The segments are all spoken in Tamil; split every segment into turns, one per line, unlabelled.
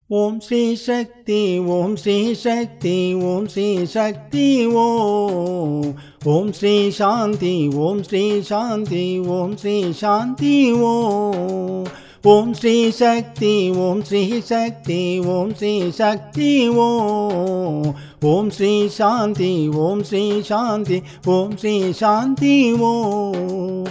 ஓம் ஸ்ரீ சக்தி ஓம் ஸ்ரீ சக்தி ஓம் ஸ்ரீ சக்தி ஓம் ஓம் ஸ்ரீ சாந்தி ஓம் ஸ்ரீ சாந்தி ஓம் ஸ்ரீ சாந்தி ஓம் ஓம் ஸ்ரீ சக்தி ஓம் ஸ்ரீ சக்தி ஓம் ஸ்ரீ சக்தி ஓம் ஓம் ஸ்ரீ சாந்தி ஓம் ஸ்ரீ சாந்தி ஓம் ஸ்ரீ சாந்தி ஓம்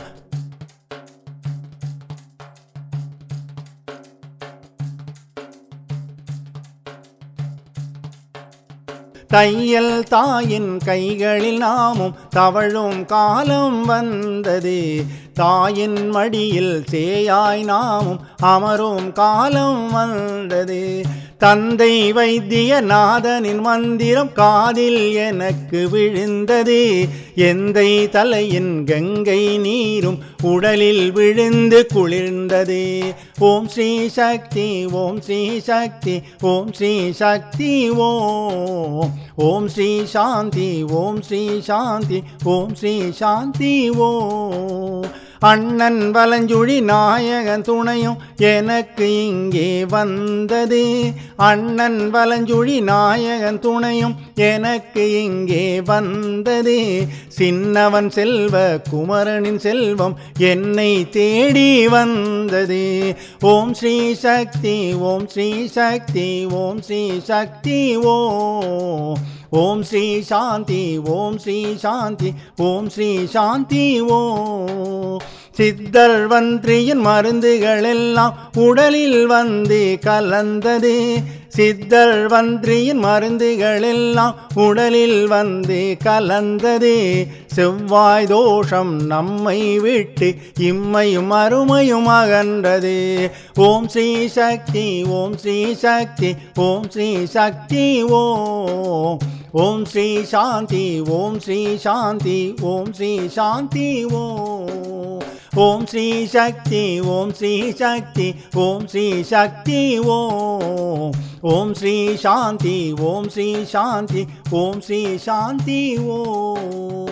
தையல் தாயின் கைகளில் நாமும் தவழும் காலம் வந்தது தாயின் மடியில் சேயாய் நாமும் அமரும் காலம் வந்தது தந்தை வைத்திய நாதனின் மந்திரம் காதில் எனக்கு விழுந்தது எந்தை தலையின் கங்கை நீரும் உடலில் விழுந்து குளிர்ந்தது ஓம் ஸ்ரீ சக்தி ஓம் ஸ்ரீ சக்தி ஓம் ஸ்ரீ சக்தி ஓம் ஓம் ஸ்ரீ சாந்தி ஓம் ஸ்ரீ சாந்தி ஓம் ஸ்ரீ சாந்தி ஓம் அண்ணன் வலஞ்சுழி நாயகன் துணையும் எனக்கு இங்கே வந்தது அண்ணன் வலஞ்சுழி நாயகன் துணையும் எனக்கு இங்கே வந்தது சின்னவன் செல்வ குமரனின் செல்வம் என்னை தேடி வந்தது ஓம் ஸ்ரீ சக்தி ஓம் ஸ்ரீ சக்தி ஓம் ஸ்ரீ சக்தி ஓம் ஓம் ஸ்ரீ சாந்தி ஓம் ஸ்ரீ சாந்தி ஓம் ஸ்ரீ சாந்தி ஓம் சித்தர் வந்திரியின் மருந்துகள் எல்லாம் உடலில் வந்து கலந்தது சித்தர் வந்திரியின் மருந்துகள் எல்லாம் உடலில் வந்து கலந்தது செவ்வாய் தோஷம் நம்மை விட்டு இம்மையும் அருமையும் அகன்றது ஓம் ஸ்ரீ சக்தி ஓம் ஸ்ரீ சக்தி ஓம் ஸ்ரீ சக்தி ஓம் ஓம் ஸ்ரீ சாந்தி ஓம் ஸ்ரீ சாந்தி ஓம் ஸ்ரீ சாந்தி ஓம் ஓம் ஸ்ரீ சக்தி ஓம் ஸ்ரீ சக்தி ஓம் ஸ்ரீ சக்தி ஓம் ஓம் ஸ்ரீ சாந்தி ஓம் ஸ்ரீ சாந்தி ஓம் ஸ்ரீ சாந்தி ஓம்